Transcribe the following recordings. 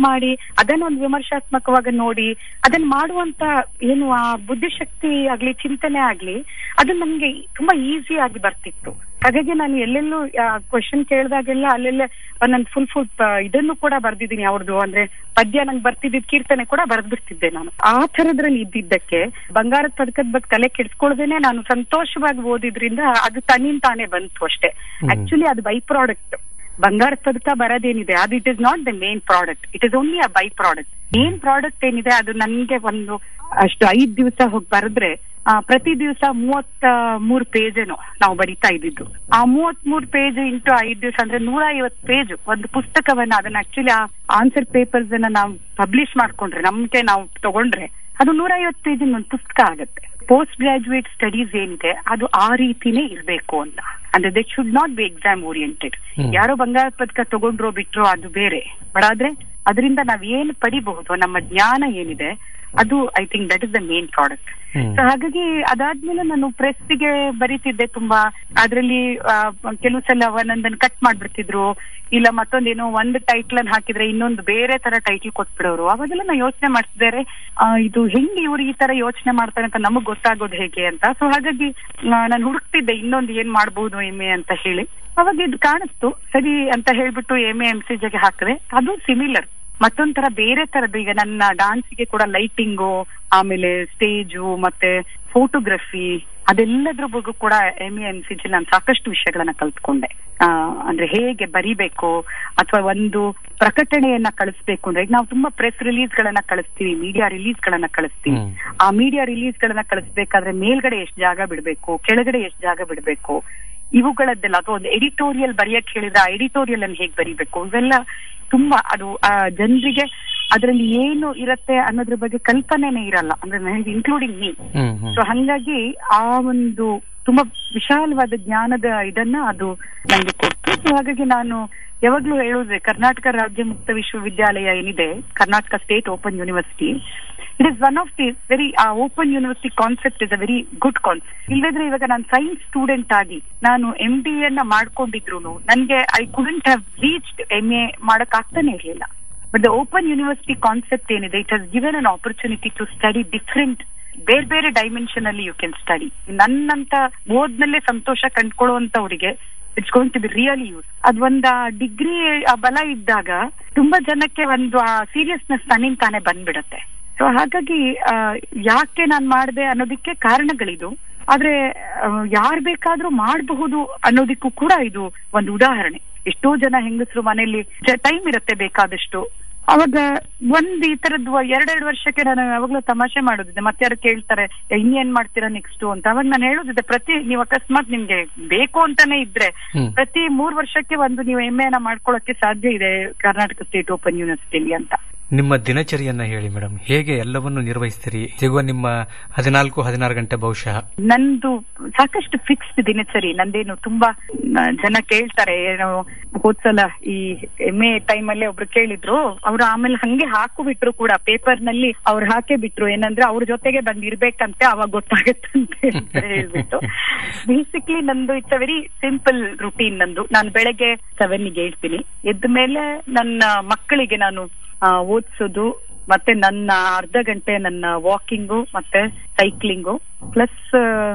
ಮಾಡಿ ಅದನ್ನ ಒಂದು ವಿಮರ್ಶಾತ್ಮಕವಾಗಿ ನೋಡಿ ಅದನ್ನ ಮಾಡುವಂತ ಏನು ಆ ಬುದ್ಧಿಶಕ್ತಿ ಆಗ್ಲಿ ಚಿಂತನೆ ಆಗ್ಲಿ ಅದು ನಮ್ಗೆ ತುಂಬಾ ಈಸಿ ಆಗಿ ಬರ್ತಿತ್ತು ಹಾಗಾಗಿ ನಾನು ಎಲ್ಲೆಲ್ಲೂ ಕ್ವಶನ್ ಕೇಳಿದಾಗೆಲ್ಲ ಅಲ್ಲೆಲ್ಲ ನನ್ನ ಫುಲ್ ಫುಲ್ ಇದನ್ನು ಕೂಡ ಬರ್ದಿದ್ದೀನಿ ಅವ್ರದ್ದು ಅಂದ್ರೆ ಪದ್ಯ ನಂಗೆ ಬರ್ತಿದ್ದಿದ್ ಕೀರ್ತನೆ ಕೂಡ ಬರ್ದ್ಬಿಡ್ತಿದ್ದೆ ನಾನು ಆ ಥರದ್ರಲ್ಲಿ ಇದ್ದಿದ್ದಕ್ಕೆ ಬಂಗಾರದ ಪದಕದ ಬಗ್ಗೆ ತಲೆ ಕೆಡ್ಸ್ಕೊಳ್ದೇನೆ ನಾನು ಸಂತೋಷವಾಗಿ ಓದಿದ್ರಿಂದ ಅದು ತನ್ನಿಂದ ತಾನೇ ಬಂತು ಅಷ್ಟೇ ಆಕ್ಚುಲಿ ಅದು ಬೈ ಪ್ರಾಡಕ್ಟ್ ಬಂಗಾರದ ಪದಕ ಬರೋದೇನಿದೆ ಅದು it is not the main product it is only a by product main product ಏನಿದೆ ಅದು ನನ್ಗೆ ಒಂದು ಅಷ್ಟು ಐದ್ ದಿವಸ ಹೋಗಿ ಬರೆದ್ರೆ ಆ, ಪ್ರತಿ ದಿವಸ ಮೂವತ್ತ ಮೂರ್ ಪೇಜ್ ಏನೋ ನಾವು ಬರಿತಾ ಇದ್ದಿದ್ದು ಆ ಮೂವತ್ ಮೂರ್ ಪೇಜ್ ಇಂಟು ಐದ್ ದಿವಸ ಅಂದ್ರೆ ನೂರ ಐವತ್ ಪೇಜ್ ಒಂದು ಪುಸ್ತಕವನ್ನ ಅದನ್ನ ಆಕ್ಚುಲಿ ಆ ಆನ್ಸರ್ ಪೇಪರ್ಸ್ ಅನ್ನ ನಾವು ಪಬ್ಲಿಷ್ ಮಾಡ್ಕೊಂಡ್ರೆ ನಮ್ಗೆ ನಾವು ತಗೊಂಡ್ರೆ ಅದು ನೂರ ಐವತ್ ಪೇಜ್ ಒಂದು ಪುಸ್ತಕ ಆಗುತ್ತೆ ಪೋಸ್ಟ್ ಗ್ರಾಜುಯೇಟ್ ಸ್ಟಡೀಸ್ ಏನಿದೆ ಅದು ಆ ರೀತಿನೇ ಇರ್ಬೇಕು ಅಂತ ಅಂದ್ರೆ they should not be exam oriented ಯಾರೋ ಬಂಗಾರ ಪದಕ ತಗೊಂಡ್ರೋ ಬಿಟ್ರೋ ಅದು ಬೇರೆ ಬಟ್ ಆದ್ರೆ ಅದರಿಂದ ನಾವ್ ಏನ್ ಪಡಿಬಹುದು ನಮ್ಮ ಜ್ಞಾನ ಏನಿದೆ ಅದು I think that is the main product so ಹಾಗಾಗಿ ಅದಾದ್ಮೇಲೆ ನಾನು ಪ್ರೆಸ್ಗೆ ಬರೀತಿದ್ದೆ ತುಂಬಾ ಅದ್ರಲ್ಲಿ ಆ, ಕೆಲವು ಸಲ ಒಂದೊಂದನ್ನ ಕಟ್ ಮಾಡ್ಬಿಡ್ತಿದ್ರು ಇಲ್ಲ ಮತ್ತೊಂದೇನೋ ಒಂದು ಟೈಟ್ಲ್ ಅನ್ನ ಹಾಕಿದ್ರೆ ಇನ್ನೊಂದು ಬೇರೆ ತರ ಟೈಟ್ಲ್ ಕೊಟ್ಬಿಡೋರು ಅವಾಗೆಲ್ಲ ನಾ ಯೋಚನೆ ಮಾಡ್ತಿದ್ದಾರೆ ಆ, ಇದು ಹೆಂಗ್ ಇವ್ರು ಈ ತರ ಯೋಚನೆ ಮಾಡ್ತಾರೆ ಅಂತ ನಮಗ್ ಗೊತ್ತಾಗೋದು ಹೇಗೆ ಅಂತ ಸೊ ಹಾಗಾಗಿ ನಾನು ಹುಡುಕ್ತಿದ್ದೆ ಇನ್ನೊಂದು ಏನ್ ಮಾಡ್ಬೋದು ಎಮ್ ಎ ಅಂತ ಹೇಳಿ ಅವಾಗ ಇದು ಕಾಣಿಸ್ತು ಸರಿ ಅಂತ ಹೇಳ್ಬಿಟ್ಟು ಎಮ್ ಎ ಎಂ ಸಿ ಜಗೆ ಹಾಕಿದೆ ಅದು ಸಿಮಿಲರ್ ಮತ್ತೊಂಥರ ಬೇರೆ ತರದ್ದು ಈಗ ನನ್ನ ಡಾನ್ಸ್ಗೆ ಕೂಡ ಲೈಟಿಂಗು ಆಮೇಲೆ ಸ್ಟೇಜು ಮತ್ತೆ ಫೋಟೋಗ್ರಫಿ ಅದೆಲ್ಲದ್ರ ಬಗ್ಗೆ ಕೂಡ ಎಂ ಎಂ ಸಿ ಜಿ ನಾನು ಸಾಕಷ್ಟು ವಿಷಯಗಳನ್ನ ಕಲ್ತ್ಕೊಂಡೆ ಆ, ಅಂದ್ರೆ ಹೇಗೆ ಬರಿಬೇಕು ಅಥವಾ ಒಂದು ಪ್ರಕಟಣೆಯನ್ನ ಕಳಿಸ್ಬೇಕು ಅಂದ್ರೆ ಈಗ ನಾವು ತುಂಬಾ ಪ್ರೆಸ್ ರಿಲೀಸ್ ಗಳನ್ನ ಕಳಿಸ್ತೀವಿ ಮೀಡಿಯಾ ರಿಲೀಸ್ ಗಳನ್ನ ಕಳಿಸ್ತೀವಿ ಹ್ಮ್. ಆ ಮೀಡಿಯಾ ರಿಲೀಸ್ ಗಳನ್ನ ಕಳಿಸ್ಬೇಕಾದ್ರೆ ಮೇಲ್ಗಡೆ ಎಷ್ಟು ಜಾಗ ಬಿಡ್ಬೇಕು ಕೆಳಗಡೆ ಎಷ್ಟು ಜಾಗ ಬಿಡ್ಬೇಕು ಇವುಗಳದ್ದೆಲ್ಲ ಅಥವಾ ಒಂದು ಎಡಿಟೋರಿಯಲ್ ಬರೆಯಕ್ ಹೇಳಿದ್ರೆ ಆ ಎಡಿಟೋರಿಯಲ್ ಅನ್ನು ಹೇಗ್ ಬರಿಬೇಕು ಇವೆಲ್ಲ ತುಂಬಾ ಅದು ಆ ಜನರಿಗೆ ಅದರಲ್ಲಿ ಏನು ಇರತ್ತೆ ಅನ್ನೋದ್ರ ಬಗ್ಗೆ ಕಲ್ಪನೆನೇ ಇರಲ್ಲ ಅಂದ್ರೆ ನನಗೆ including me hmm hmm so ಹಂಗಾಗಿ ಆ ಒಂದು ತುಂಬಾ ವಿಶಾಲವಾದ ಜ್ಞಾನದ ಇದನ್ನ ಅದು ನಂಗೆ ಕೊಡ್ತು ಸೊ ಹಾಗಾಗಿ ನಾನು ಯಾವಾಗ್ಲೂ ಹೇಳುವುದೇ ಕರ್ನಾಟಕ ರಾಜ್ಯ ಮುಕ್ತ ವಿಶ್ವವಿದ್ಯಾಲಯ ಏನಿದೆ Karnataka state open university it is one of the very open university concept is a very good concept ಇಲ್ಲದ್ರೆ ಇವಾಗ ನಾನು ಸೈನ್ಸ್ ಸ್ಟೂಡೆಂಟ್ ಆಗಿ ನಾನು ಎಂ ಬಿ ಅನ್ನ ಮಾಡ್ಕೊಂಡಿದ್ರು ನನ್ಗೆ I couldn't have reached M A ಮಾಡಕ್ ಆಗ್ತಾನೆ ಇರಲಿಲ್ಲ but the open university concept ಏನಿದೆ it has given an opportunity to study different ಬೇರೆ ಬೇರೆ ಡೈಮೆನ್ಷನ್ ಅಲ್ಲಿ ಯು ಕ್ಯಾನ್ ಸ್ಟಡಿ ನನ್ನಂತ ಓದ್ನಲ್ಲೇ ಸಂತೋಷ ಕಂಡ್ಕೊಳ್ಳುವಂತವರಿಗೆ it's going to be really use ಅದೊಂದು ಡಿಗ್ರಿ ಬಲ ಇದ್ದಾಗ ತುಂಬಾ ಜನಕ್ಕೆ ಒಂದು ಆ ಸೀರಿಯಸ್ನೆಸ್ ತನ್ನಿಂದ ತಾನೇ ಬಂದ್ಬಿಡತ್ತೆ ಸೊ ಹಾಗಾಗಿ ಆ, ಯಾಕೆ ನಾನ್ ಮಾಡಿದೆ ಅನ್ನೋದಕ್ಕೆ ಕಾರಣಗಳಿದು ಆದ್ರೆ ಯಾರು ಬೇಕಾದ್ರೂ ಮಾಡಬಹುದು ಅನ್ನೋದಕ್ಕೂ ಕೂಡ ಇದು ಒಂದು ಉದಾಹರಣೆ ಎಷ್ಟೋ ಜನ ಹೆಂಗಸರು ಮನೆಯಲ್ಲಿ ಟೈಮ್ ಇರುತ್ತೆ ಬೇಕಾದಷ್ಟು ಅವಾಗ ಒಂದ್ ಈ ತರದ್ ಎರಡೆರಡು ವರ್ಷಕ್ಕೆ ನಾನು ಯಾವಾಗ್ಲೂ ತಮಾಷೆ ಮಾಡೋದಿದೆ ಮತ್ತೆ ಯಾರು ಕೇಳ್ತಾರೆ ಇನ್ನೇನ್ ಮಾಡ್ತೀರಾ ನೆಕ್ಸ್ಟ್ ಅಂತ ಅವಾಗ ನಾನು ಹೇಳೋದಿದೆ ಪ್ರತಿ ನೀವು ಅಕಸ್ಮಾತ್ ನಿಮ್ಗೆ ಬೇಕು ಅಂತಾನೆ ಇದ್ರೆ ಹ್ಮ್. ಪ್ರತಿ ಮೂರ್ ವರ್ಷಕ್ಕೆ ಒಂದು ನೀವು ಎಂ ಎನ ಮಾಡ್ಕೊಳ್ಳೋಕೆ ಸಾಧ್ಯ ಇದೆ ಕರ್ನಾಟಕ ಸ್ಟೇಟ್ ಓಪನ್ ಯೂನಿವರ್ಸಿಟಿಲಿ ಅಂತ ನಿಮ್ಮ ದಿನಚರಿಯನ್ನ ಹೇಳಿ ಮೇಡಮ್ ಹೇಗೆ ಎಲ್ಲವನ್ನು ನಿರ್ವಹಿಸ್ತೀರಿ ಸಿಗುವ ನಿಮ್ಮ ಹದಿನಾಲ್ಕು ಹದಿನಾರು ಗಂಟೆ ಬಹುಶಃ ನಂದು ಸಾಕಷ್ಟು ಫಿಕ್ಸ್ಡ್ ದಿನಚರಿ ನಂದೇನು ತುಂಬಾ ನ- ಜನ ಕೇಳ್ತಾರೆ ಏನೋ ಹೋದ್ಸಲ ಈ ಎಂ ಎ ಟೈಮ್ ಅಲ್ಲೇ ಒಬ್ರು ಕೇಳಿದ್ರು ಅವ್ರು ಆಮೇಲೆ ಹಂಗೆ ಹಾಕು ಬಿಟ್ರು ಕೂಡ ಪೇಪರ್ ನಲ್ಲಿ ಅವ್ರು ಹಾಕೇ ಬಿಟ್ರು ಏನಂದ್ರೆ ಅವ್ರ ಜೊತೆಗೆ ಬಂದ್ ಇರ್ಬೇಕಂತೆ ಅವಾಗ ಗೊತ್ತಾಗತ್ತಂತೆ ಅಂತ ಹೇಳ್ಬಿಟ್ಟು ಬೇಸಿಕ್ಲಿ ನಂದು it's a very simple routine ನಂದು ನಾನು ಬೆಳಗ್ಗೆ ಸೆವೆನ್ಗೆ ಹೇಳ್ತೀನಿ ಎದ್ದ ಮೇಲೆ ನನ್ನ ಮಕ್ಕಳಿಗೆ ನಾನು ಆ, ಓದ್ಸೋದು ಮತ್ತೆ ನನ್ನ ಅರ್ಧ ಗಂಟೆ ನನ್ನ ವಾಕಿಂಗು ಮತ್ತೆ ಸೈಕ್ಲಿಂಗು ಪ್ಲಸ್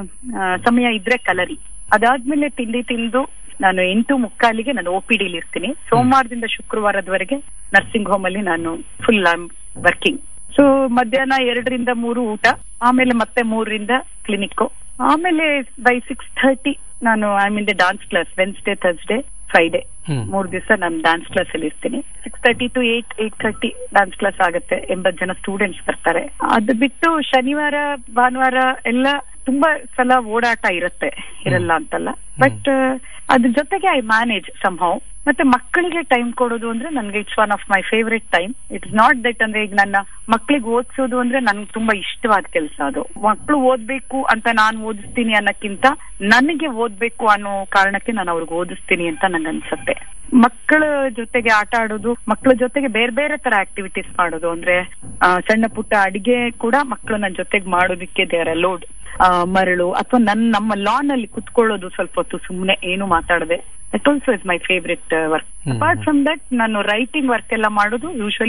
ಸಮಯ ಇದ್ರೆ ಕಲರಿ ಅದಾದ್ಮೇಲೆ ತಿಂಡಿ ತಿಂದು ನಾನು ಎಂಟು ಮುಕ್ಕಾಲಿಗೆ ನಾನು ಒ ಪಿ ಡಿಲಿ ಇರ್ತೀನಿ ಸೋಮವಾರದಿಂದ ಶುಕ್ರವಾರದವರೆಗೆ ನರ್ಸಿಂಗ್ ಹೋಮ್ ಅಲ್ಲಿ ನಾನು ಫುಲ್ ವರ್ಕಿಂಗ್ ಸೊ ಮಧ್ಯಾಹ್ನ ಎರಡರಿಂದ ಮೂರು ಊಟ ಆಮೇಲೆ ಮತ್ತೆ ಮೂರರಿಂದ ಕ್ಲಿನಿಕ್ ಆಮೇಲೆ ಬೈ ಸಿಕ್ಸ್ ಥರ್ಟಿ ನಾನು I mean the dance class Wednesday Thursday Friday hmm. ಮೂರ್ ದಿವಸ ನಾನು ಡಾನ್ಸ್ ಕ್ಲಾಸ್ ಅಲ್ಲಿ ಇರ್ತೀನಿ six thirty to eight eight thirty dance class ಆಗುತ್ತೆ ಎಂಬತ್ ಜನ ಸ್ಟೂಡೆಂಟ್ಸ್ ಬರ್ತಾರೆ ಅದು ಬಿಟ್ಟು ಶನಿವಾರ ಭಾನುವಾರ ಎಲ್ಲ ತುಂಬಾ ಸಲ ಓಡಾಟ ಇರುತ್ತೆ ಇರಲ್ಲ ಅಂತಲ್ಲ ಬಟ್ ಅದ್ರ ಜೊತೆಗೆ ಐ ಮ್ಯಾನೇಜ್ ಸಂಹೌ ಮತ್ತೆ ಮಕ್ಕಳಿಗೆ ಟೈಮ್ ಕೊಡೋದು ಅಂದ್ರೆ ನನ್ಗೆ it's one of my favourite time it's not that ಅಂದ್ರೆ ಈಗ ನನ್ನ ಮಕ್ಳಿಗೆ ಓದಿಸೋದು ಅಂದ್ರೆ ನನ್ಗೆ ತುಂಬಾ ಇಷ್ಟವಾದ ಕೆಲಸ ಅದು ಮಕ್ಕಳು ಓದ್ಬೇಕು ಅಂತ ನಾನು ಓದಿಸ್ತೀನಿ ಅನ್ನಕ್ಕಿಂತ ನನಗೆ ಓದ್ಬೇಕು ಅನ್ನೋ ಕಾರಣಕ್ಕೆ ನಾನು ಅವ್ರಿಗೆ ಓದಿಸ್ತೀನಿ ಅಂತ ನಂಗೆ ಅನ್ಸುತ್ತೆ ಮಕ್ಕಳ ಜೊತೆಗೆ ಆಟ ಆಡೋದು ಮಕ್ಕಳ ಜೊತೆಗೆ ಬೇರೆ ಬೇರೆ ತರ ಆಕ್ಟಿವಿಟೀಸ್ ಮಾಡೋದು ಅಂದ್ರೆ ಆ, ಸಣ್ಣ ಪುಟ್ಟ ಅಡಿಗೆ ಕೂಡ ಮಕ್ಕಳು ನನ್ನ ಜೊತೆಗೆ ಮಾಡೋದಕ್ಕೆ ದೇರ್ ಲೋಡ್ ಮರಳು ಅಥವಾ ನನ್ ನಮ್ಮ ಲಾನ್ ಅಲ್ಲಿ ಕುತ್ಕೊಳ್ಳೋದು ಸ್ವಲ್ಪ ಹೊತ್ತು ಸುಮ್ನೆ ಏನು ಮಾತಾಡದೆ that also is my favourite work hmm. Apart from that ನಾನು ರೈಟಿಂಗ್ ವರ್ಕ್ ಎಲ್ಲ ಮಾಡೋದು ಯೂಶಲಿ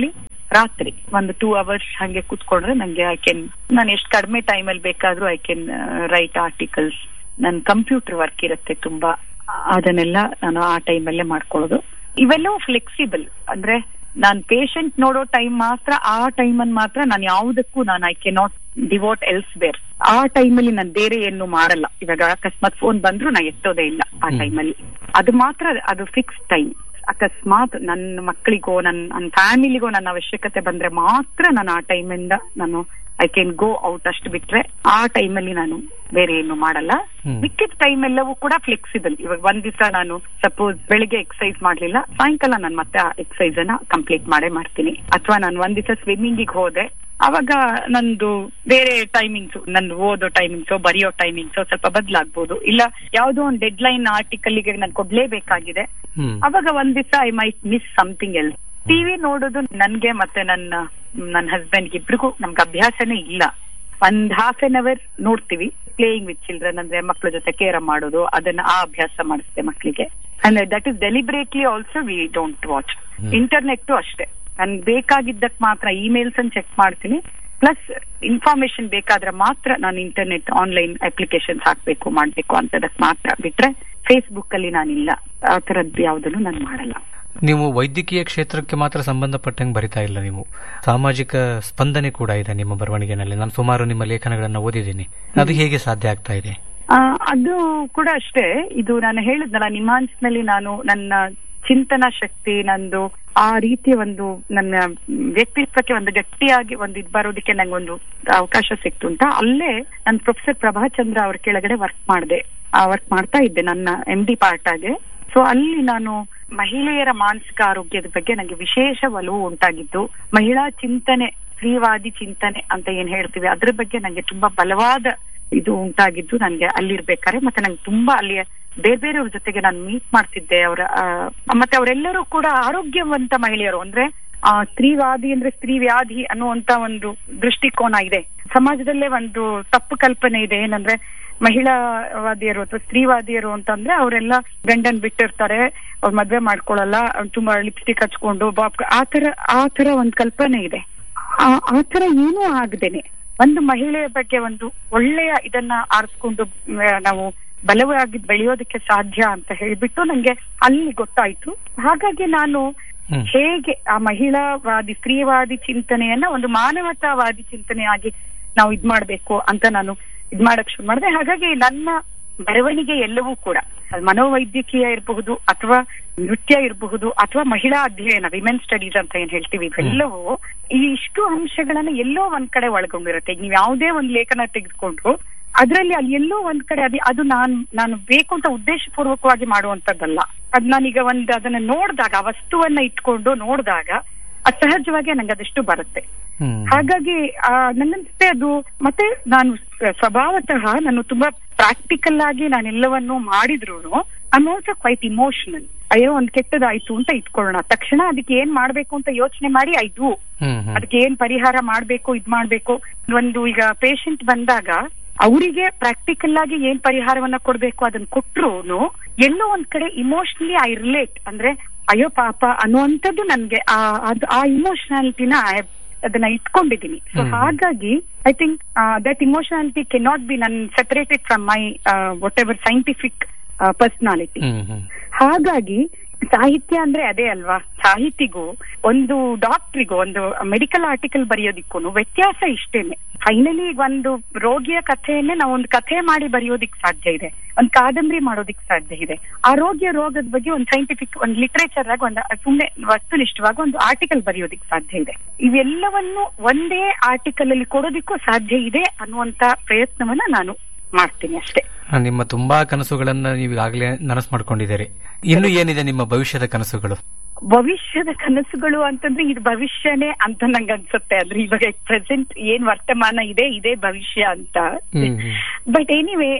ರಾತ್ರಿ ಒಂದು ಟೂ ಅವರ್ಸ್ ಹಂಗೆ ಕುತ್ಕೊಂಡ್ರೆ ನಂಗೆ ಐ ಕ್ಯಾನ್ ನಾನು ಎಷ್ಟು ಕಡಿಮೆ ಟೈಮಲ್ಲಿ ಬೇಕಾದ್ರೂ ಐ ಕ್ಯಾನ್ ರೈಟ್ ಆರ್ಟಿಕಲ್ಸ್ ನನ್ ಕಂಪ್ಯೂಟರ್ ವರ್ಕ್ ಇರುತ್ತೆ ತುಂಬಾ ಅದನ್ನೆಲ್ಲ ನಾನು ಆ ಟೈಮಲ್ಲೇ ಮಾಡ್ಕೊಳ್ಳೋದು ಇವೆಲ್ಲವೂ ಫ್ಲೆಕ್ಸಿಬಲ್ ಅಂದ್ರೆ ನಾನ್ ಪೇಷಂಟ್ ನೋಡೋ ಟೈಮ್ ಮಾತ್ರ ಆ ಟೈಮಲ್ಲಿ ಮಾತ್ರ ನಾನು ಯಾವುದಕ್ಕೂ ನಾನು I can not devote else ಬೇರ್ ಆ ಟೈಮಲ್ಲಿ ನಾನು ಬೇರೆ ಏನು ಮಾಡಲ್ಲ ಇವಾಗ ಅಕಸ್ಮಾತ್ ಫೋನ್ ಬಂದ್ರು ನಾ ಎತ್ತೋದೇ ಇಲ್ಲ ಆ ಹ್ಮ್. ಟೈಮಲ್ಲಿ ಅದು ಮಾತ್ರ ಅದು ಫಿಕ್ಸ್ ಟೈಮ್ ಅಕಸ್ಮಾತ್ ನನ್ನ ಮಕ್ಕಳಿಗೋ ನನ್ನ ನನ್ನ ಫ್ಯಾಮಿಲಿಗೋ ನನ್ನ ಅವಶ್ಯಕತೆ ಬಂದ್ರೆ ಮಾತ್ರ ನಾನು ಆ ಟೈಮಿಂದ ನಾನು ಐ ಕ್ಯಾನ್ ಗೋ ಔಟ್ ಅಷ್ಟು ಬಿಟ್ರೆ ಆ ಟೈಮಲ್ಲಿ ನಾನು ಬೇರೆ ಏನು ಮಾಡಲ್ಲ ಹ್ಮ್. ಮಿಕ್ಕಿದ ಟೈಮ್ ಎಲ್ಲವೂ ಕೂಡ ಫ್ಲೆಕ್ಸಿಬಲ್ ಇವಾಗ ಒಂದ್ ದಿವಸ ನಾನು ಸಪೋಸ್ ಬೆಳಿಗ್ಗೆ ಎಕ್ಸಸೈಸ್ ಮಾಡ್ಲಿಲ್ಲ ಸಾಯಂಕಾಲ ನಾನು ಮತ್ತೆ ಆ ಎಕ್ಸಸೈಸ್ ಅನ್ನ ಕಂಪ್ಲೀಟ್ ಮಾಡೇ ಮಾಡ್ತೀನಿ ಅಥವಾ ನಾನು ಒಂದ್ ದಿವಸ ಸ್ವಿಮ್ಮಿಂಗಿಗೆ ಹೋದೆ ಅವಾಗ ನಂದು ಬೇರೆ ಟೈಮಿಂಗ್ಸ್ ನಂದು ಓದೋ ಟೈಮಿಂಗ್ಸ್ ಬರೆಯೋ ಟೈಮಿಂಗ್ಸ್ ಸ್ವಲ್ಪ ಬದಲಾಗ್ಬೋದು ಇಲ್ಲ ಯಾವ್ದೋ ಒಂದು ಡೆಡ್ ಲೈನ್ ಆರ್ಟಿಕಲ್ ಗೆ ನಾನು ಕೊಡ್ಲೇಬೇಕಾಗಿದೆ ಹ್ಮ್ ಅವಾಗ ಒಂದ್ ದಿವಸ I might miss something else TV ನೋಡೋದು ನನ್ಗೆ ಮತ್ತೆ ನನ್ನ ನನ್ನ ಹಸ್ಬೆಂಡ್ ಇಬ್ರಿಗೂ ನಮ್ಗೆ ಅಭ್ಯಾಸನೇ ಇಲ್ಲ ಒಂದ್ ಹಾಫ್ ಎನ್ ಅವರ್ ನೋಡ್ತೀವಿ ಪ್ಲೇಯಿಂಗ್ ವಿತ್ ಚಿಲ್ಡ್ರನ್ ಅಂದ್ರೆ ಮಕ್ಳ ಜೊತೆ ಕೇರ ಮಾಡೋದು ಅದನ್ನ ಆ ಅಭ್ಯಾಸ ಮಾಡಿಸ್ತೆ ಮಕ್ಕಳಿಗೆ ಅಂದ್ರೆ that is deliberately also we don't watch hmm. Internet ಅಷ್ಟೇ ನನ್ಗೆ ಬೇಕಾಗಿದ್ದಕ್ ಮಾತ್ರ ಇಮೇಲ್ಸ್ ಅನ್ನು ಚೆಕ್ ಮಾಡ್ತೀನಿ ಪ್ಲಸ್ ಇನ್ಫಾರ್ಮೇಶನ್ ಬೇಕಾದ್ರೆ ಮಾತ್ರ ನಾನು ಇಂಟರ್ನೆಟ್ ಆನ್ಲೈನ್ ಅಪ್ಲಿಕೇಶನ್ಸ್ ಹಾಕ್ಬೇಕು ಮಾಡ್ಬೇಕು ಅಂತದಕ್ ಮಾತ್ರ ಬಿಟ್ರೆ ಫೇಸ್ಬುಕ್ ಅಲ್ಲಿ ನಾನಿಲ್ಲ ಆ ತರದ್ದು ಯಾವ್ದನ್ನು ನಾನು ಮಾಡಲ್ಲ ನೀವು ವೈದ್ಯಕೀಯ ಕ್ಷೇತ್ರಕ್ಕೆ ಮಾತ್ರ ಸಂಬಂಧಪಟ್ಟಂಗೆ ಬರಿತಾ ಇಲ್ಲ ನೀವು ಸಾಮಾಜಿಕ ಸ್ಪಂದನೆ ಕೂಡ ಇದೆ ನಿಮ್ಮ ಬರವಣಿಗೆನಲ್ಲಿ ನಾನು ಸುಮಾರು ನಿಮ್ಮ ಲೇಖನಗಳನ್ನು ಓದಿದ್ದೀನಿ ಅದು ಹೇಗೆ ಸಾಧ್ಯ ಆಗ್ತಾ ಇದೆ ಆ, ಅದು ಕೂಡ ಅಷ್ಟೇ ಇದು ನಾನು ಹೇಳಿದ್ನಲ್ಲ ನಿಮಾನ್ಸ್ನಲ್ಲಿ ನಾನು ನನ್ನ ಚಿಂತನ ಶಕ್ತಿ ನಂದು ಆ ರೀತಿಯ ಒಂದು ನನ್ನ ವ್ಯಕ್ತಿತ್ವಕ್ಕೆ ಒಂದು ಗಟ್ಟಿಯಾಗಿ ಒಂದು ಇದು ಬರೋದಕ್ಕೆ ನಂಗೊಂದು ಅವಕಾಶ ಸಿಕ್ತು ಅಂತ ಅಲ್ಲೇ ನಾನು ಪ್ರೊಫೆಸರ್ ಪ್ರಭಾಚಂದ್ರ ಅವ್ರ ಕೆಳಗಡೆ ವರ್ಕ್ ಮಾಡಿದೆ ಆ ವರ್ಕ್ ಮಾಡ್ತಾ ಇದ್ದೆ ನನ್ನ ಎಂ ಡಿ ಪಾರ್ಟ್ ಆಗಿ ಸೊ ಅಲ್ಲಿ ನಾನು ಮಹಿಳೆಯರ ಮಾನಸಿಕ ಆರೋಗ್ಯದ ಬಗ್ಗೆ ನನಗೆ ವಿಶೇಷ ಒಲವು ಉಂಟಾಗಿದ್ದು ಮಹಿಳಾ ಚಿಂತನೆ ಸ್ತ್ರೀವಾದಿ ಚಿಂತನೆ ಅಂತ ಏನ್ ಹೇಳ್ತೀವಿ ಅದ್ರ ಬಗ್ಗೆ ನಂಗೆ ತುಂಬಾ ಬಲವಾದ ಇದು ಉಂಟಾಗಿದ್ದು ನನ್ಗೆ ಅಲ್ಲಿರ್ಬೇಕಾದ್ರೆ ಮತ್ತೆ ನಂಗೆ ತುಂಬಾ ಅಲ್ಲಿ ಬೇರೆ ಬೇರೆಯವ್ರ ಜೊತೆಗೆ ನಾನು ಮೀಟ್ ಮಾಡ್ತಿದ್ದೆ ಅವರ ಮತ್ತೆ ಅವರೆಲ್ಲರೂ ಕೂಡ ಆರೋಗ್ಯವಂತ ಮಹಿಳೆಯರು ಅಂದ್ರೆ ಆ ಸ್ತ್ರೀವಾದಿ ಅಂದ್ರೆ ಸ್ತ್ರೀ ವ್ಯಾಧಿ ಅನ್ನುವಂತ ಒಂದು ದೃಷ್ಟಿಕೋನ ಇದೆ ಸಮಾಜದಲ್ಲೇ ಒಂದು ತಪ್ಪು ಕಲ್ಪನೆ ಇದೆ ಏನಂದ್ರೆ ಮಹಿಳಾವಾದಿಯರು ಅಥವಾ ಸ್ತ್ರೀವಾದಿಯರು ಅಂತಂದ್ರೆ ಅವರೆಲ್ಲ ಗಂಡನ್ ಬಿಟ್ಟಿರ್ತಾರೆ ಅವ್ರು ಮದ್ವೆ ಮಾಡ್ಕೊಳಲ್ಲ ಅವ್ರು ತುಂಬಾ ಲಿಪ್ಸ್ಟಿಕ್ ಹಚ್ಕೊಂಡು ಬಾಪ್ ಆ ತರ ಆ ತರ ಒಂದ್ ಕಲ್ಪನೆ ಇದೆ ಆ- ಆ ತರ ಏನೂ ಆಗದೇನೆ ಒಂದು ಮಹಿಳೆಯ ಬಗ್ಗೆ ಒಂದು ಒಳ್ಳೆಯ ಇದನ್ನ ಆರಿಸ್ಕೊಂಡು ಮ್, ನಾವು ಬಲವಾಗಿ ಬೆಳೆಯೋದಕ್ಕೆ ಸಾಧ್ಯ ಅಂತ ಹೇಳ್ಬಿಟ್ಟು ನಂಗೆ ಅಲ್ಲಿ ಗೊತ್ತಾಯ್ತು ಹಾಗಾಗಿ ನಾನು ಹ್ಮ್. ಹೇಗೆ ಆ ಮಹಿಳಾವಾದಿ ಸ್ತ್ರೀವಾದಿ ಚಿಂತನೆಯನ್ನ ಒಂದು ಮಾನವತಾವಾದಿ ಚಿಂತನೆಯಾಗಿ ನಾವು ಇದ್ ಮಾಡ್ಬೇಕು ಅಂತ ನಾನು ಇದ್ ಮಾಡಕ್ ಶುರು ಮಾಡಿದೆ ಹಾಗಾಗಿ ನನ್ನ ಬರವಣಿಗೆ ಎಲ್ಲವೂ ಕೂಡ ಅದು ಮನೋವೈದ್ಯಕೀಯ ಇರಬಹುದು ಅಥವಾ ನೃತ್ಯ ಇರಬಹುದು ಅಥವಾ ಮಹಿಳಾ ಅಧ್ಯಯನ ವಿಮೆನ್ ಸ್ಟಡೀಸ್ ಅಂತ ಏನ್ ಹೇಳ್ತೀವಿ ಇವೆಲ್ಲವೂ ಈ ಇಷ್ಟು ಅಂಶಗಳನ್ನ ಎಲ್ಲೋ ಒಂದ್ ಕಡೆ ಒಳಗೊಂಡಿರುತ್ತೆ ಈಗ ನೀವು ಯಾವುದೇ ಒಂದ್ ಲೇಖನ ತೆಗೆದುಕೊಂಡ್ರು ಅದ್ರಲ್ಲಿ ಅಲ್ಲಿ ಎಲ್ಲೋ ಒಂದ್ ಕಡೆ ಅದು ಅದು ನಾನ್ ನಾನು ಬೇಕು ಅಂತ ಉದ್ದೇಶಪೂರ್ವಕವಾಗಿ ಮಾಡುವಂತದ್ದಲ್ಲ ಅದ್ ನಾನೀಗ ಒಂದ್ ಅದನ್ನ ನೋಡಿದಾಗ ಆ ವಸ್ತುವನ್ನ ಇಟ್ಕೊಂಡು ನೋಡಿದಾಗ ಅದು ಸಹಜವಾಗಿ ನಂಗೆ ಅದಷ್ಟು ಬರುತ್ತೆ ಹ್ಮ್. ಹಾಗಾಗಿ ಆ, ನನ್ನನ್ಸುತ್ತೆ ಅದು ಮತ್ತೆ ನಾನು ಸ- ಸ್ವಭಾವತಃ ನಾನು ತುಂಬಾ ಪ್ರಾಕ್ಟಿಕಲ್ ಆಗಿ ನಾನೆಲ್ಲವನ್ನು ಮಾಡಿದ್ರು ಐ ಆಲ್ಸೋ ಕ್ವೈಟ್ ಇಮೋಷನಲ್ ಅಯ್ಯೋ ಒಂದ್ ಕೆಟ್ಟದಾಯ್ತು ಅಂತ ಇಟ್ಕೊಳ್ಳೋಣ ತಕ್ಷಣ ಅದಕ್ಕೆ ಏನ್ ಮಾಡ್ಬೇಕು ಅಂತ ಯೋಚನೆ ಮಾಡಿ ಆಯ್ತು ಹ್ಮ್, ಹ್ಮ್. ಅದಕ್ಕೆ ಏನ್ ಪರಿಹಾರ ಮಾಡ್ಬೇಕು ಇದ್ ಮಾಡ್ಬೇಕು ಒಂದು ಈಗ ಪೇಷಂಟ್ ಬಂದಾಗ ಅವರಿಗೆ ಪ್ರಾಕ್ಟಿಕಲ್ ಆಗಿ ಏನ್ ಪರಿಹಾರವನ್ನ ಕೊಡ್ಬೇಕು ಅದನ್ನ ಕೊಟ್ರು ಎಲ್ಲೋ ಒಂದ್ ಕಡೆ ಇಮೋಷನಲಿ ಐ ರಿಲೇಟ್ ಅಂದ್ರೆ ಅಯ್ಯೋ ಪಾಪ ಅನ್ನುವಂಥದ್ದು ನನ್ಗೆ ಆ ಅದು ಆ ಇಮೋಷನಾಲಿಟಿನ ಅದನ್ನ ಇಟ್ಕೊಂಡಿದ್ದೀನಿ ಸೊ ಹ್ಮ್. ಹಾಗಾಗಿ I think that emotionality can not be ನನ್ separated from my whatever scientific personality hmm, hmm. ಹಾಗಾಗಿ ಸಾಹಿತ್ಯ ಅಂದ್ರೆ ಅದೇ ಅಲ್ವಾ ಸಾಹಿತಿಗೂ ಒಂದು ಡಾಕ್ಟ್ರಿಗೂ ಒಂದು ಮೆಡಿಕಲ್ ಆರ್ಟಿಕಲ್ ಬರೆಯೋದಿಕ್ಕೂ ವ್ಯತ್ಯಾಸ ಇಷ್ಟೇನೆ ಫೈನಲಿ ಒಂದು ರೋಗಿಯ ಕಥೆಯನ್ನೇ ನಾವು ಒಂದು ಕಥೆ ಮಾಡಿ ಬರೆಯೋದಿಕ್ ಸಾಧ್ಯ ಇದೆ ಒಂದು ಕಾದಂಬರಿ ಮಾಡೋದಿಕ್ ಸಾಧ್ಯ ಇದೆ ಆರೋಗ್ಯ ರೋಗದ ಬಗ್ಗೆ ಒಂದು ಸೈಂಟಿಫಿಕ್ ಒಂದು ಲಿಟರೇಚರ್ ಆಗಿ ಒಂದು ಸುಮ್ಮನೆ ವಸ್ತುನಿಷ್ಠವಾಗಿ ಒಂದು ಆರ್ಟಿಕಲ್ ಬರೆಯೋದಿಕ್ ಸಾಧ್ಯ ಇದೆ ಇವೆಲ್ಲವನ್ನು ಒಂದೇ ಆರ್ಟಿಕಲ್ ಅಲ್ಲಿ ಕೊಡೋದಿಕ್ಕೂ ಸಾಧ್ಯ ಇದೆ ಅನ್ನುವಂತ ಪ್ರಯತ್ನವನ್ನ ನಾನು ಮಾಡ್ತೀನಿ ಅಷ್ಟೇ ಆ, ನಿಮ್ಮ ತುಂಬಾ ಕನಸುಗಳನ್ನ ನೀವು ಈಗಾಗಲೇ ನನಸು ಮಾಡ್ಕೊಂಡಿದ್ದೀರಿ ಇನ್ನು ಏನಿದೆ ನಿಮ್ಮ ಭವಿಷ್ಯದ ಕನಸುಗಳು ಭವಿಷ್ಯದ ಕನಸುಗಳು ಅಂತಂದ್ರೆ ಇದು ಭವಿಷ್ಯನೇ ಅಂತ ನಂಗೆ ಅನ್ಸುತ್ತೆ ಅಂದ್ರೆ ಇವಾಗ ಪ್ರೆಸೆಂಟ್ ಏನ್ ವರ್ತಮಾನ ಇದೆ ಇದೇ ಭವಿಷ್ಯ ಅಂತ ಹ್ಮ್, ಹ್ಮ್. ಬಟ್ ಎನಿವೆ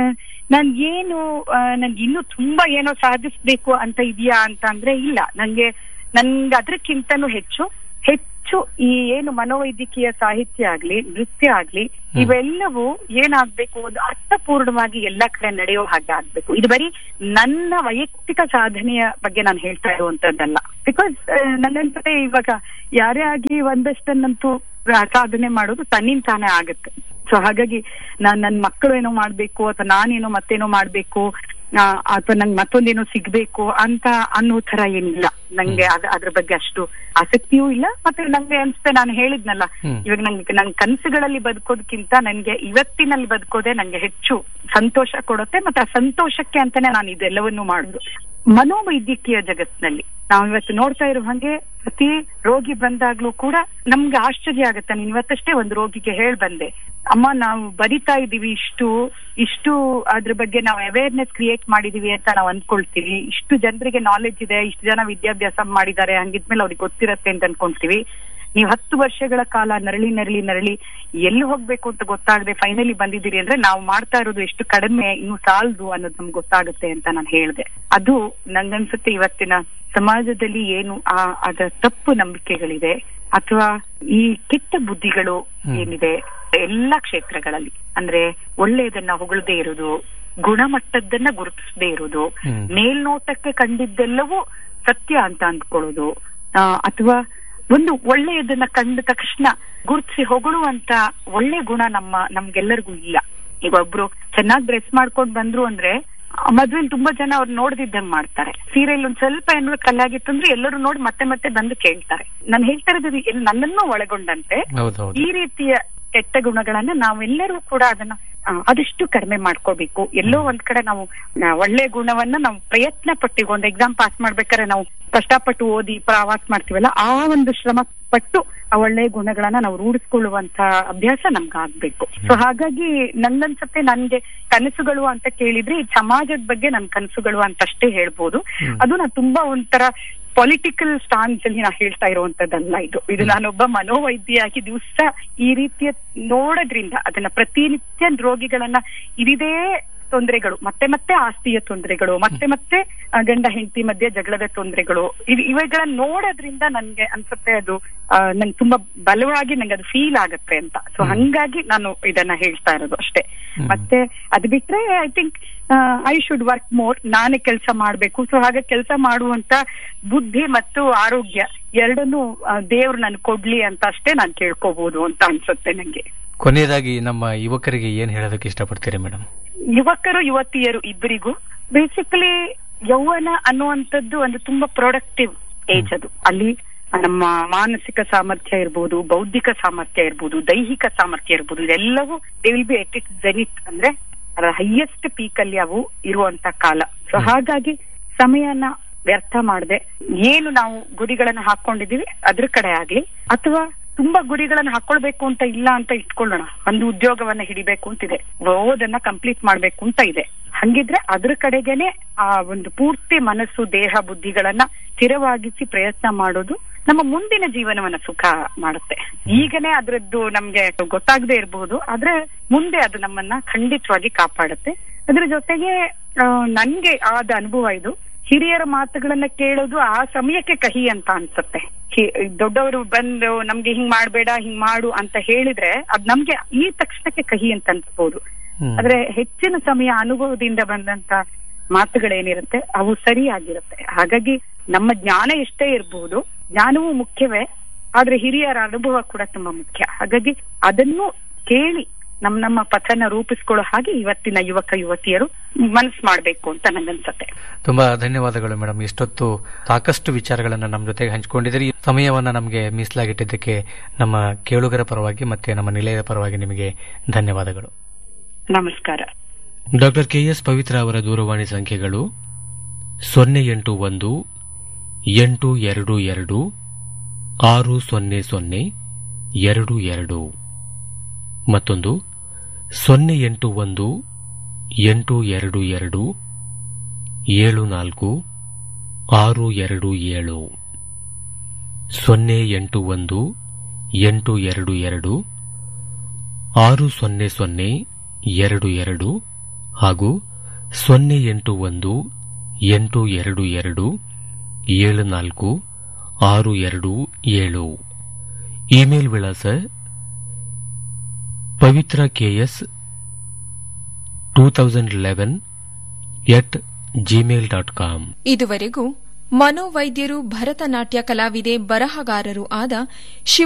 ನನ್ ಏನು ಆ, ನನ್ಗೆ ಇನ್ನೂ ತುಂಬಾ ಏನೋ ಸಾಧಿಸ್ಬೇಕು ಅಂತ ಇದೆಯಾ ಅಂತ ಅಂದ್ರೆ ಇಲ್ಲ ನಂಗೆ ನನ್ಗೆ ಅದಕ್ಕಿಂತನೂ ಹೆಚ್ಚು ಹೆಚ್ಚು ಹೆಚ್ಚು ಈ ಏನು ಮನೋವೈದ್ಯಕೀಯ ಸಾಹಿತ್ಯ ಆಗ್ಲಿ ನೃತ್ಯ ಆಗ್ಲಿ ಇವೆಲ್ಲವೂ ಏನಾಗ್ಬೇಕು ಒಂದು ಅರ್ಥಪೂರ್ಣವಾಗಿ ಎಲ್ಲ ಕಡೆ ನಡೆಯೋ ಹಾಗೆ ಆಗ್ಬೇಕು ಇದು ಬರೀ ನನ್ನ ವೈಯಕ್ತಿಕ ಸಾಧನೆಯ ಬಗ್ಗೆ ನಾನು ಹೇಳ್ತಾ ಇರುವಂತದ್ದಲ್ಲ ಬಿಕಾಸ್ ನನ್ನನ್ಸತೆ ಇವಾಗ ಯಾರೇ ಆಗಿ ಒಂದಷ್ಟನ್ನಂತೂ ಸಾಧನೆ ಮಾಡೋದು ತನ್ನಿಂದ ತಾನೇ ಆಗುತ್ತೆ ಸೊ ಹಾಗಾಗಿ ನಾನ್ ನನ್ ಮಕ್ಕಳು ಏನೋ ಮಾಡ್ಬೇಕು ಅಥವಾ ನಾನೇನೋ ಮತ್ತೇನೋ ಮಾಡ್ಬೇಕು ಅಥವಾ ನಂಗೆ ಮತ್ತೊಂದೇನೋ ಸಿಗ್ಬೇಕು ಅಂತ ಅನ್ನೋ ತರ ಏನಿಲ್ಲ ನಂಗೆ ಅದ್- ಅದ್ರ ಬಗ್ಗೆ ಅಷ್ಟು ಆಸಕ್ತಿಯೂ ಇಲ್ಲ ಮತ್ತೆ ನಂಗೆ ಅನ್ಸುತ್ತೆ ನಾನು ಹೇಳಿದ್ನಲ್ಲ ಹ್ಮ್. ಇವಾಗ ನಂಗೆ ನನ್ ಕನಸುಗಳಲ್ಲಿ ಬದುಕೋದಕ್ಕಿಂತ ನನ್ಗೆ ಇವತ್ತಿನಲ್ಲಿ ಬದುಕೋದೇ ನಂಗೆ ಹೆಚ್ಚು ಸಂತೋಷ ಕೊಡುತ್ತೆ ಮತ್ತೆ ಆ ಸಂತೋಷಕ್ಕೆ ಅಂತಾನೆ ನಾನು ಇದೆಲ್ಲವನ್ನೂ ಮಾಡುದು ಮನೋವೈದ್ಯಕೀಯ ಜಗತ್ತಿನಲ್ಲಿ ನಾವು ಇವತ್ತು ನೋಡ್ತಾ ಇರೋ ಹಾಗೆ ಪ್ರತಿ ರೋಗಿ ಬಂದಾಗ್ಲೂ ಕೂಡ ನಮ್ಗೆ ಆಶ್ಚರ್ಯ ಆಗುತ್ತೆ ನೀನ್ ಇವತ್ತಷ್ಟೇ ಒಂದು ರೋಗಿಗೆ ಹೇಳ್ ಬಂದೆ ಅಮ್ಮ ನಾವು ಬರಿತಾ ಇದೀವಿ ಇಷ್ಟು ಇಷ್ಟು ಅದ್ರ ಬಗ್ಗೆ ನಾವು ಅವೇರ್ನೆಸ್ ಕ್ರಿಯೇಟ್ ಮಾಡಿದೀವಿ ಅಂತ ನಾವು ಅನ್ಕೊಳ್ತೀವಿ ಇಷ್ಟು ಜನರಿಗೆ ನಾಲೆಜ್ ಇದೆ ಇಷ್ಟು ಜನ ವಿದ್ಯಾಭ್ಯಾಸ ಮಾಡಿದ್ದಾರೆ ಹಂಗಿದ್ಮೇಲೆ ಅವ್ರಿಗೆ ಗೊತ್ತಿರತ್ತೆ ಅಂತ ಅನ್ಕೊಂತೀವಿ ನೀವು ಹತ್ತು ವರ್ಷಗಳ ಕಾಲ ನರಳಿ ನರಳಿ ನರಳಿ ಎಲ್ಲಿ ಹೋಗ್ಬೇಕು ಅಂತ ಗೊತ್ತಾಗದೆ ಫೈನಲಿ ಬಂದಿದ್ದೀರಿ ಅಂದ್ರೆ ನಾವು ಮಾಡ್ತಾ ಇರೋದು ಎಷ್ಟು ಕಡಿಮೆ ಇನ್ನು ಸಾಲದು ಅನ್ನೋದು ನಮ್ಗೆ ಗೊತ್ತಾಗುತ್ತೆ ಅಂತ ನಾನು ಹೇಳಿದೆ ಅದು ನಂಗನ್ಸುತ್ತೆ ಇವತ್ತಿನ ಸಮಾಜದಲ್ಲಿ ಏನು ಆ ಅದರ ತಪ್ಪು ನಂಬಿಕೆಗಳಿದೆ ಅಥವಾ ಈ ಕೆಟ್ಟ ಬುದ್ಧಿಗಳು ಹ್ಮ್. ಏನಿದೆ ಎಲ್ಲಾ ಕ್ಷೇತ್ರಗಳಲ್ಲಿ ಅಂದ್ರೆ ಒಳ್ಳೆಯದನ್ನ ಹೊಗಳದೇ ಇರೋದು ಗುಣಮಟ್ಟದ್ದನ್ನ ಗುರುತಿಸದೇ ಇರೋದು ಹ್ಮ್. ಮೇಲ್ನೋಟಕ್ಕೆ ಕಂಡಿದ್ದೆಲ್ಲವೂ ಸತ್ಯ ಅಂತ ಅಂದ್ಕೊಳ್ಳೋದು ಆ, ಅಥವಾ ಒಂದು ಒಳ್ಳೆಯದನ್ನ ಕಂಡ ತಕ್ಷಣ ಗುರುತಿಸಿ ಹೊಗಳುವಂತ ಒಳ್ಳೆ ಗುಣ ನಮ್ಮ ನಮ್ಗೆಲ್ಲರಿಗೂ ಇಲ್ಲ ಈಗ ಒಬ್ರು ಚೆನ್ನಾಗಿ ಡ್ರೆಸ್ ಮಾಡ್ಕೊಂಡ್ ಬಂದ್ರು ಅಂದ್ರೆ ಆ ಮದ್ವೆಲಿ ತುಂಬಾ ಜನ ಅವ್ರು ನೋಡ್ದಿದ್ದಂಗ್ ಮಾಡ್ತಾರೆ ಸೀರೆಯಲ್ಲಿ ಒಂದ್ ಸ್ವಲ್ಪ ಏನಾದ್ರು ಕಲ್ಲಾಗಿತ್ತು ಅಂದ್ರೆ ಎಲ್ಲರೂ ನೋಡಿ ಮತ್ತೆ ಮತ್ತೆ ಬಂದು ಕೇಳ್ತಾರೆ ನಾನು ಹೇಳ್ತಾ ಇರೋದು ಎಲ್- ನನ್ನನ್ನು ಒಳಗೊಂಡಂತೆ ಹೌದೌದು ಈ ರೀತಿಯ ಕೆಟ್ಟ ಗುಣಗಳನ್ನ ನಾವೆಲ್ಲರೂ ಕೂಡ ಅದನ್ನ ಆ, ಆದಷ್ಟು ಕಡಿಮೆ ಮಾಡ್ಕೋಬೇಕು ಎಲ್ಲೋ ಒಂದ್ ಕಡೆ ನಾವು ಆ, ಒಳ್ಳೆ ಗುಣವನ್ನ ನಾವು ಪ್ರಯತ್ನ ಪಟ್ಟಿವಿ ಒಂದ್ ಎಕ್ಸಾಮ್ ಪಾಸ್ ಮಾಡ್ಬೇಕಾದ್ರೆ ನಾವು ಕಷ್ಟಪಟ್ಟು ಓದಿ ಪ್ರವಾಸ ಮಾಡ್ತೀವಲ್ಲ ಆ ಒಂದು ಶ್ರಮ ಪಟ್ಟು ಆ ಒಳ್ಳೆ ಗುಣಗಳನ್ನ ನಾವು ರೂಢಿಸ್ಕೊಳ್ಳುವಂತ ಅಭ್ಯಾಸ ನಮ್ಗೆ ಆಗ್ಬೇಕು ಸೊ ಹಾಗಾಗಿ ನಂಗನ್ಸತ್ತೆ ನನ್ಗೆ ಕನಸುಗಳು ಅಂತ ಕೇಳಿದ್ರೆ ಈ ಸಮಾಜದ ಬಗ್ಗೆ ನನ್ ಕನಸುಗಳು ಅಂತ ಅಷ್ಟೇ ಹೇಳ್ಬೋದು ಹ್ಮ್. ಅದು ನಾನು ತುಂಬಾ ಒಂಥರ ಪೊಲಿಟಿಕಲ್ ಸ್ಟಾನ್ಸ್ ಅಲ್ಲಿ ನಾ ಹೇಳ್ತಾ ಇರುವಂತದ್ದಲ್ಲ ಇದು ಇದು ನಾನೊಬ್ಬ ಮನೋವೈದ್ಯಾಗಿ ದಿವಸ ಈ ರೀತಿಯ ನೋಡೋದ್ರಿಂದ ಅದನ್ನ ಪ್ರತಿನಿತ್ಯ ರೋಗಿಗಳನ್ನ ಇದಿದೇ ತೊಂದರೆಗಳು ಮತ್ತೆ ಮತ್ತೆ ಆಸ್ತಿಯ ತೊಂದರೆಗಳು ಮತ್ತೆ ಮತ್ತೆ ಆ, ಗಂಡ ಹೆಂಡತಿ ಮಧ್ಯೆ ಜಗಳದ ತೊಂದರೆಗಳು ಇವ್- ಇವುಗಳನ್ನ ನೋಡೋದ್ರಿಂದ ನನ್ಗೆ ಅನ್ಸುತ್ತೆ ಅದು ಆ, ನಂಗೆ ತುಂಬಾ ಬಲವಾಗಿ ನಂಗೆ ಅದು ಫೀಲ್ ಆಗತ್ತೆ ಅಂತ ಸೊ ಹ್ಮ್. ಹಂಗಾಗಿ ನಾನು ಇದನ್ನ ಹೇಳ್ತಾ ಇರೋದು ಅಷ್ಟೇ ಹ್ಮ್. ಮತ್ತೆ ಅದು ಬಿಟ್ರೆ I think I should work more ನಾನೇ ಕೆಲಸ ಮಾಡ್ಬೇಕು ಸೊ ಹಾಗೆ ಕೆಲಸ ಮಾಡುವಂತ ಬುದ್ಧಿ ಮತ್ತು ಆರೋಗ್ಯ ಎರಡನ್ನೂ ದೇವ್ರು ನನ್ ಕೊಡ್ಲಿ ಅಂತ ಅಷ್ಟೇ ನಾನು ಕೇಳ್ಕೋಬಹುದು ಅಂತ ಅನ್ಸುತ್ತೆ ನಂಗೆ ಕೊನೆಯದಾಗಿ ನಮ್ಮ ಯುವಕರಿಗೆ ಏನ್ ಹೇಳೋದಕ್ಕೆ ಇಷ್ಟಪಡ್ತೀರಿ ಮೇಡಮ್ ಯುವಕರು ಯುವತಿಯರು ಇಬ್ಬರಿಗೂ ಬೇಸಿಕಲಿ ಯೌವನ ಅನ್ನುವಂಥದ್ದು ಒಂದು ತುಂಬಾ ಪ್ರೊಡಕ್ಟಿವ್ ಏಜ್ ಅದು ಅಲ್ಲಿ ನಮ್ಮ ಮಾನಸಿಕ ಸಾಮರ್ಥ್ಯ ಇರ್ಬೋದು ಬೌದ್ಧಿಕ ಸಾಮರ್ಥ್ಯ ಇರ್ಬೋದು ದೈಹಿಕ ಸಾಮರ್ಥ್ಯ ಇರ್ಬೋದು ಇದೆಲ್ಲವೂ they will be at it zenith ಅಂದ್ರೆ ಹೈಯೆಸ್ಟ್ ಪೀಕ್ ಅಲ್ಲಿ ಅವು ಇರುವಂತ ಕಾಲ ಸೊ ಹಾಗಾಗಿ ಸಮಯನ ವ್ಯರ್ಥ ಮಾಡದೆ ಏನು ನಾವು ಗುರಿಗಳನ್ನ ಹಾಕೊಂಡಿದೀವಿ ಅದ್ರ ಕಡೆ ಆಗ್ಲಿ ಅಥವಾ ತುಂಬಾ ಗುರಿಗಳನ್ನ ಹಾಕೊಳ್ಬೇಕು ಅಂತ ಇಲ್ಲ ಅಂತ ಇಟ್ಕೊಳ್ಳೋಣ ಒಂದು ಉದ್ಯೋಗವನ್ನ ಹಿಡಿಬೇಕು ಅಂತಿದೆ ಓದನ್ನ ಕಂಪ್ಲೀಟ್ ಮಾಡ್ಬೇಕು ಅಂತ ಇದೆ ಹಂಗಿದ್ರೆ ಅದ್ರ ಕಡೆಗೇನೆ ಆ ಒಂದು ಪೂರ್ತಿ ಮನಸ್ಸು ದೇಹ ಬುದ್ಧಿಗಳನ್ನ ಸ್ಥಿರವಾಗಿಸಿ ಪ್ರಯತ್ನ ಮಾಡೋದು ನಮ್ಮ ಮುಂದಿನ ಜೀವನವನ್ನ ಸುಖ ಮಾಡುತ್ತೆ ಈಗನೇ ಅದ್ರದ್ದು ನಮ್ಗೆ ಗೊತ್ತಾಗದೆ ಇರಬಹುದು ಆದ್ರೆ ಮುಂದೆ ಅದು ನಮ್ಮನ್ನ ಖಂಡಿತವಾಗಿ ಕಾಪಾಡುತ್ತೆ ಅದ್ರ ಜೊತೆಗೆ ಆ, ನನ್ಗೆ ಆದ ಅನುಭವ ಇದು ಹಿರಿಯರ ಮಾತುಗಳನ್ನ ಕೇಳೋದು ಆ ಸಮಯಕ್ಕೆ ಕಹಿ ಅಂತ ಅನ್ಸುತ್ತೆ ಹಿ- ದೊಡ್ಡವರು ಬಂದು ನಮ್ಗೆ ಹಿಂಗ್ ಮಾಡ್ಬೇಡ ಹಿಂಗ್ ಮಾಡು ಅಂತ ಹೇಳಿದ್ರೆ ಅದ್ ನಮ್ಗೆ ಈ ತಕ್ಷಣಕ್ಕೆ ಕಹಿ ಅಂತ ಅನ್ಸ್ಬೋದು ಹ್ಮ್. ಆದ್ರೆ ಹೆಚ್ಚಿನ ಸಮಯ ಅನುಭವದಿಂದ ಬಂದಂತ ಮಾತುಗಳೇನಿರುತ್ತೆ ಅವು ಸರಿಯಾಗಿರುತ್ತೆ ಹಾಗಾಗಿ ನಮ್ಮ ಜ್ಞಾನ ಎಷ್ಟೇ ಇರಬಹುದು ಜ್ಞಾನವೂ ಮುಖ್ಯವೇ ಆದ್ರೆ ಹಿರಿಯರ ಅನುಭವ ಕೂಡ ತುಂಬಾ ಮುಖ್ಯ ಹಾಗಾಗಿ ಅದನ್ನು ಕೇಳಿ ನಮ್ ನಮ್ಮ ಪಥನ ರೂಪಿಸ್ಕೊಳ್ಳೋ ಹಾಗೆ ಇವತ್ತಿನ ಯುವಕ ಯುವತಿಯರು ಮನಸ್ಸು ಮಾಡ್ಬೇಕು ಅಂತ ನಂಗನ್ಸತ್ತೆ ತುಂಬಾ ಧನ್ಯವಾದಗಳು ಮೇಡಮ್ ಇಷ್ಟೊತ್ತು ಸಾಕಷ್ಟು ವಿಚಾರಗಳನ್ನ ನಮ್ಮ ಜೊತೆಗೆ ಹಂಚಿಕೊಂಡಿದ್ದೀರಿ ಈ ಸಮಯವನ್ನ ನಮಗೆ ಮೀಸಲಾಗಿಟ್ಟಿದ್ದಕ್ಕೆ ನಮ್ಮ ಕೇಳುಗರ ಪರವಾಗಿ ಮತ್ತೆ ನಮ್ಮ ನಿಲಯದ ಪರವಾಗಿ ನಿಮಗೆ ಧನ್ಯವಾದಗಳು ನಮಸ್ಕಾರ ಡಾಕ್ಟರ್ ಕೆಎಸ್ ಪವಿತ್ರ ಅವರ ದೂರವಾಣಿ ಸಂಖ್ಯೆಗಳು ಸೊನ್ನೆ ಎಂಟು ಒಂದು ಎಂಟು ಎರಡು ಎರಡು ಆರು ಸೊನ್ನೆ ಸೊನ್ನೆ ಎರಡು ಎರಡು ಮತ್ತೊಂದು ಸೊನ್ನೆ ಎಂಟು ಒಂದು ಎಂಟು ಎರಡು ಎರಡು ಏಳು ನಾಲ್ಕು ಆರು ಎರಡು ಏಳು ಸೊನ್ನೆ ಎಂಟು ಒಂದು ಎಂಟು ಎರಡು ಎರಡು ಆರು ಸೊನ್ನೆ ಸೊನ್ನೆ ಎರಡು ಎರಡು ಹಾಗೂ ಸೊನ್ನೆ ಎಂಟು ಒಂದು ಎಂಟು ಎರಡು ಎರಡು ಏಳು ನಾಲ್ಕು ಆರು ಎರಡು ಏಳು ಇಮೇಲ್ ವಿಳಾಸ Pavithra KS two thousand eleven at Gmail dot com ಇದುವರೆಗೂ ಮನೋವೈದ್ಯರು ಭರತನಾಟ್ಯ ಕಲಾವಿದೆ ಬರಹಗಾರರು ಆದ ಶಿವ